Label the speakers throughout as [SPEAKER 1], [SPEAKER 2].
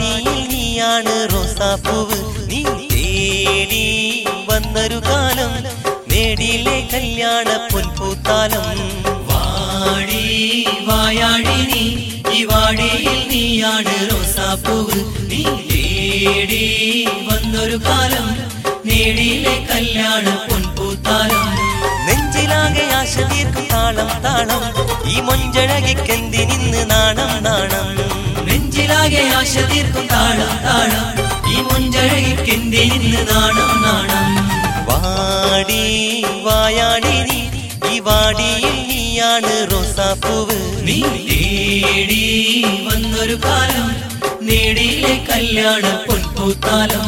[SPEAKER 1] വാടിയിൽ നീയാണ് റോസാപ്പൂവ് നീ തേടി വന്നൊരു കാലം നേടിയിലെ കല്യാണ പൊൻപൂത്താലം
[SPEAKER 2] വാടി വായാടി നീ ഈ വാടിയിൽ നീയാണ് റോസാപ്പൂവ് നീ തേടി വന്നൊരു കാലം നേടിയിലെ കല്യാണ പൊൻപൂത്താലം
[SPEAKER 1] നെഞ്ചിലാകെ ആശ തീർക്കും താളം താളം ഈ മൊഞ്ചഴകിക്കെന്തിനിന്ന് നാണം നാണം
[SPEAKER 2] നെഞ്ചിലാകെ ആശ തീർക്കും താളം താളം ഈ മുഞ്ചഴകിക്കെന്തിന് നാണം നാണം
[SPEAKER 1] വാടി വായാടി നീ ഈ വാടിയിൽ നീയാണ് റോസാപ്പൂവ്
[SPEAKER 2] നീ തേടി വന്നൊരു കാലം നേടിയിലെ കല്യാണ പൊൻപൂത്താലം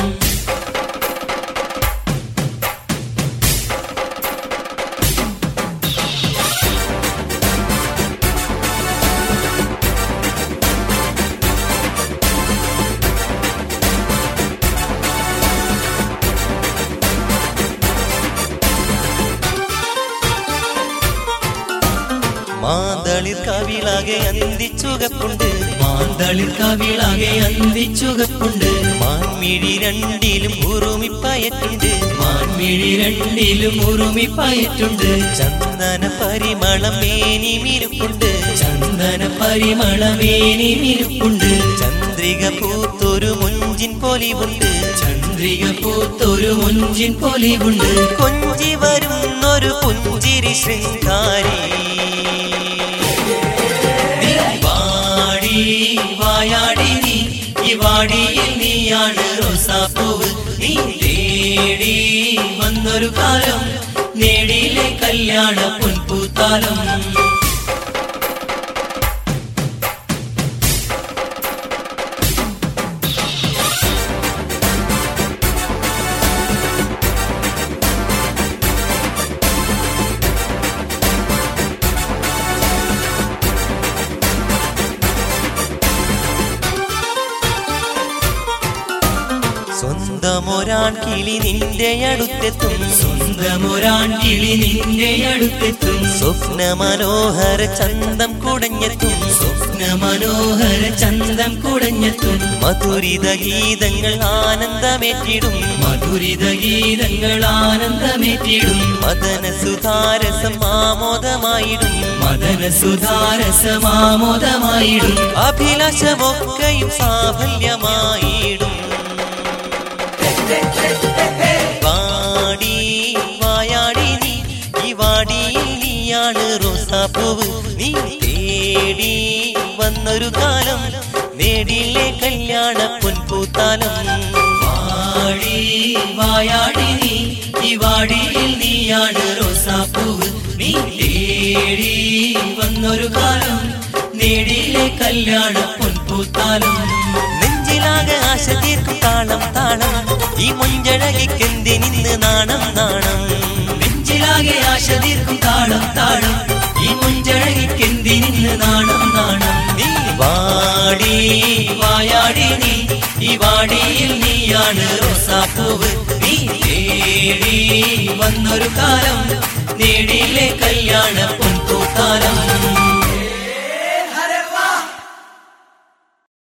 [SPEAKER 1] മാന്തളിർ കവിളാകെ അന്തിച്ചുകപ്പുണ്ട്
[SPEAKER 2] മാന്തളിർ കവിളാകെ അന്തിച്ചുകപ്പുണ്ട്
[SPEAKER 1] മാൻമിഴി രണ്ടിലും ഉറുമിപ്പയറ്റുണ്ട്
[SPEAKER 2] മാൻമിഴി രണ്ടിലും ഉറുമിപ്പയറ്റുണ്ട്
[SPEAKER 1] ചന്ദന പരിമളം മേനി മിരുപ്പുണ്ട്
[SPEAKER 2] ചന്ദന പരിമളമേനി മിരുപ്പുണ്ട്
[SPEAKER 1] ചന്ദ്രിക പൂത്തൊരു മുഞ്ചിൻ പൊലിവുണ്ട്
[SPEAKER 2] ചന്ദ്രിക പൂത്തൊരു മുഞ്ചിൻ പൊലിവുണ്ട്
[SPEAKER 1] കൊഞ്ചി വരുന്നൊരു പുഞ്ചിരി ശൃംഗാരി
[SPEAKER 2] നീ വാടി വായാടി നീ ഈ വാടിയിൽ നീയാണ് റോസാപ്പൂവ് നീ തേടി വന്നൊരു കാലം നേടിയിലെ കല്യാണ പൊൻപൂത്താലം
[SPEAKER 1] സ്വന്തമൊരാൺ കിളി നിന്റെ അടുത്തെത്തും
[SPEAKER 2] സ്വന്തമൊരാൺ കിളി നിന്റെ അടുത്തെത്തും
[SPEAKER 1] സ്വപ്ന മനോഹര ചന്തം കുടഞ്ഞെത്തും
[SPEAKER 2] സ്വപ്ന മനോഹര ചന്തം കുടഞ്ഞെത്തും
[SPEAKER 1] മധുരിത ഗീതങ്ങൾ ആനന്ദമേറ്റിടും
[SPEAKER 2] മധുരിത ഗീതങ്ങൾ ആനന്ദമേറ്റിടും
[SPEAKER 1] മദന സുധാരസം ആമോദമായിടും
[SPEAKER 2] മദന സുധാരസമാമോദമായിടും
[SPEAKER 1] അഭിലാഷമൊക്കെയും സാഫല്യമായിടും വാടി വായാടി നീ ഈ വാടിയിൽ നീയാണ് റോസാപ്പൂവ് നീ തേടി വന്നൊരു കാലം നേടിയില്ലേ കല്യാണ പൊൻപൂത്താലം
[SPEAKER 2] വാടി വായാടി നീ ഈ വാടിയിൽ നീയാണ് റോസാപ്പൂവ് നീ തേടി വന്നൊരു കാലം നേടിയിലെ കല്യാണ പൊൻപൂത്താലം
[SPEAKER 1] നെഞ്ചിലാകെ ആശ തീർക്കും താളം താളം ഈ മുഞ്ചഴകിക്കെന്തിനിന്ന് നാണം നാണം
[SPEAKER 2] നെഞ്ചിലാകെ ആശ തീർക്കും താളം താളം ഈ മുഞ്ചഴകിക്കെന്തിന് നാണം നാണം
[SPEAKER 1] നീ വാടി
[SPEAKER 2] വായാടി നീ ഈ വാടിയിൽ നീയാണ് റോസാപ്പൂവ് നീ തേടി വന്നൊരു കാലം നേടിയിലെ കല്യാണ പൊൻപൂത്താലം